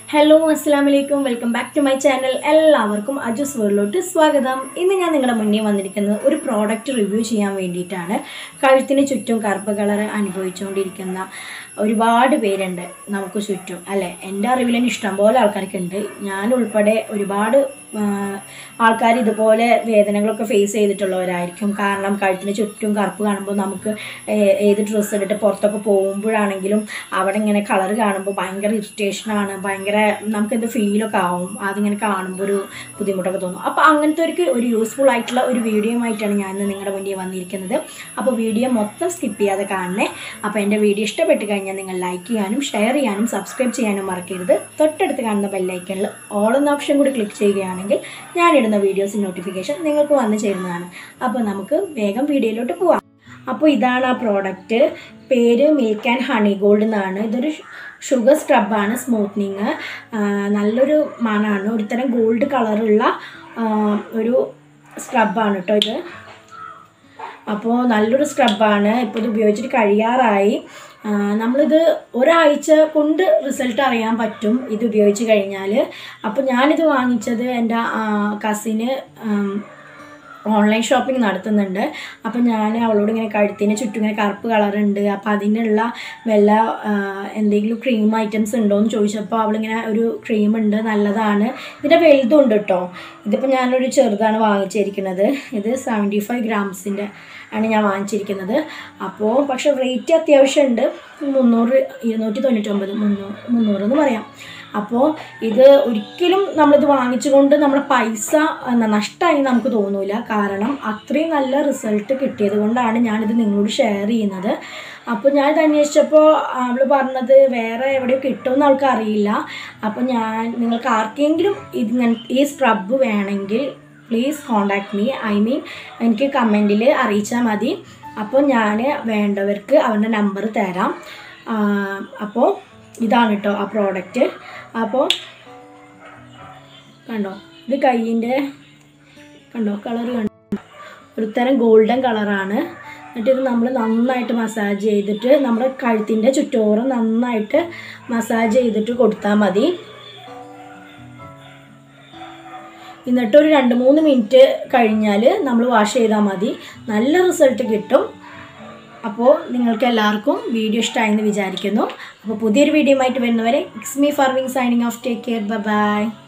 hello അസ്സാം വലൈക്കും welcome back to my channel എല്ലാവർക്കും അജുസ് വേൾഡിലോട്ട് സ്വാഗതം ഇന്ന് ഞാൻ നിങ്ങളുടെ മുന്നേ വന്നിരിക്കുന്നത് ഒരു പ്രോഡക്റ്റ് റിവ്യൂ ചെയ്യാൻ വേണ്ടിയിട്ടാണ് കഴുത്തിന് ചുറ്റും കറുപ്പ് കളർ അനുഭവിച്ചുകൊണ്ടിരിക്കുന്ന ഒരുപാട് പേരുണ്ട് നമുക്ക് ചുറ്റും അല്ലേ എൻ്റെ അറിവിൽ തന്നെ ഇഷ്ടംപോലെ ആൾക്കാർക്കുണ്ട് ഞാൻ ഉൾപ്പെടെ ഒരുപാട് ആൾക്കാർ ഇതുപോലെ വേദനകളൊക്കെ ഫേസ് ചെയ്തിട്ടുള്ളവരായിരിക്കും കാരണം കഴുത്തിന് ചുറ്റും കറുപ്പ് കാണുമ്പോൾ നമുക്ക് ഏ- ഏത് ഡ്രസ്സ് ഇട്ടിട്ട് പുറത്തൊക്കെ പോകുമ്പോഴാണെങ്കിലും അവിടെ ഇങ്ങനെ കളർ കാണുമ്പോൾ ഭയങ്കര ഇറിറ്റേഷനാണ് ഭയങ്കര നമുക്കെന്ത് ഫീലൊക്കെ ആവും അതിങ്ങനെ കാണുമ്പോൾ ഒരു ബുദ്ധിമുട്ടൊക്കെ തോന്നും അപ്പോൾ അങ്ങനത്തെ ഒരു ഒരു യൂസ്ഫുൾ ആയിട്ടുള്ള ഒരു വീഡിയോ ആയിട്ടാണ് ഞാൻ ഇന്ന് നിങ്ങളുടെ മുന്നിൽ വന്നിരിക്കുന്നത് അപ്പോൾ വീഡിയോ മൊത്തം സ്കിപ്പ് ചെയ്യാതെ കാണണേ അപ്പോൾ എൻ്റെ വീഡിയോ ഇഷ്ടപ്പെട്ട് കഴിഞ്ഞാൽ നിങ്ങൾ ലൈക്ക് ചെയ്യാനും ഷെയർ ചെയ്യാനും സബ്സ്ക്രൈബ് ചെയ്യാനും മറക്കരുത് തൊട്ടടുത്ത് കാണുന്ന ബെല്ലൈക്കണിൽ ഓൾ എന്ന ഓപ്ഷൻ കൂടി ക്ലിക്ക് ചെയ്യുകയാണെങ്കിൽ ഞാനിടുന്ന വീഡിയോസ് നോട്ടിഫിക്കേഷൻ നിങ്ങൾക്ക് വന്നു ചേരുന്നതാണ് അപ്പോൾ നമുക്ക് വേഗം വീഡിയോയിലോട്ട് പോവാം അപ്പോൾ ഇതാണ് ആ പ്രോഡക്റ്റ് പേര് മിൽക്ക് ആൻഡ് ഹണി ഗോൾഡ് എന്നാണ് ഇതൊരു ഷുഗർ സ്ക്രബാണ് സ്മൂത്തനിങ് നല്ലൊരു മണമാണ് ഒരുതരം ഗോൾഡ് കളറുള്ള ഒരു സ്ക്രബാണ് കേട്ടോ ഇത് അപ്പോൾ നല്ലൊരു സ്ക്രബാണ് ഇപ്പോൾ ഇത് ഉപയോഗിച്ചിട്ട് കഴിയാറായി ആ, നമ്മളിത് ഒരാഴ്ച കൊണ്ട് റിസൾട്ട് അറിയാൻ പറ്റും ഇത് ഉപയോഗിച്ച് കഴിഞ്ഞാൽ അപ്പോൾ ഞാനിത് വാങ്ങിച്ചത് എൻ്റെ കസിന് ഓൺലൈൻ ഷോപ്പിംഗ് നടത്തുന്നുണ്ട് അപ്പം ഞാൻ അവളോട് ഇങ്ങനെ കഴുത്തിന് ചുറ്റും ഇങ്ങനെ കറുപ്പ് കളറുണ്ട് അപ്പം അതിനുള്ള വല്ല ആ, എന്തെങ്കിലും ക്രീം ഐറ്റംസ് ഉണ്ടോ എന്ന് ചോദിച്ചപ്പോൾ അവളിങ്ങനെ ഒരു ക്രീം ഉണ്ട് നല്ലതാണ് ഇതിൻ്റെ വലുതും ഉണ്ട് കേട്ടോ ഇതിപ്പോൾ ഞാനൊരു ചെറുതാണ് വാങ്ങിച്ചിരിക്കുന്നത് ഇത് സെവൻറ്റി ഫൈവ് ഗ്രാംസിൻ്റെ ആണ് ഞാൻ വാങ്ങിച്ചിരിക്കുന്നത് അപ്പോൾ പക്ഷേ റേറ്റ് അത്യാവശ്യം ഉണ്ട് മുന്നൂറ് ഇരുന്നൂറ്റി തൊണ്ണൂറ്റൊമ്പത് മുന്നൂറ് മുന്നൂറ് എന്ന് പറയാം അപ്പോൾ ഇത് ഒരിക്കലും നമ്മളിത് വാങ്ങിച്ചുകൊണ്ട് നമ്മുടെ പൈസ എന്താ നഷ്ടമായി നമുക്ക് തോന്നൂല കാരണം അത്രയും നല്ല റിസൾട്ട് കിട്ടിയത് കൊണ്ടാണ് ഞാനിത് നിങ്ങളോട് ഷെയർ ചെയ്യുന്നത് അപ്പോൾ ഞാനിത് അന്വേഷിച്ചപ്പോൾ അവൾ പറഞ്ഞത് വേറെ എവിടെയോ കിട്ടുമെന്ന് അവൾക്ക് അറിയില്ല അപ്പോൾ ഞാൻ നിങ്ങൾക്ക് ആർക്കെങ്കിലും ഇതിങ്ങനെ ഈ സ്ക്രബ് വേണമെങ്കിൽ please contact me I mean എനിക്ക് കമൻറ്റിൽ അറിയിച്ചാൽ മതി അപ്പോൾ ഞാൻ വേണ്ടവർക്ക് അവരുടെ നമ്പർ തരാം ആ, അപ്പോൾ ഇതാണ് കേട്ടോ ആ പ്രോഡക്റ്റ് അപ്പോൾ കണ്ടോ ഇത് കയ്യിൻ്റെ കണ്ടോ കളർ കണ്ടോ ഒരു തരം ഗോൾഡൻ കളറാണ് എന്നിട്ട് ഇത് നമ്മൾ നന്നായിട്ട് മസാജ് ചെയ്തിട്ട് നമ്മുടെ കഴുത്തിൻ്റെ ചുറ്റോറും നന്നായിട്ട് മസാജ് ചെയ്തിട്ട് കൊടുത്താൽ മതി എന്നിട്ട് ഒരു രണ്ട് മൂന്ന് മിനിറ്റ് കഴിഞ്ഞാൽ നമ്മൾ വാഷ് ചെയ്താൽ മതി നല്ല റിസൾട്ട് കിട്ടും അപ്പോൾ നിങ്ങൾക്ക് എല്ലാവർക്കും വീഡിയോ ഇഷ്ടമായെന്ന് വിചാരിക്കുന്നു അപ്പോൾ പുതിയൊരു വീഡിയോ ആയിട്ട് വരുന്നവരെ ഇറ്റ്സ് മീ ഫർവിങ് signing off take care by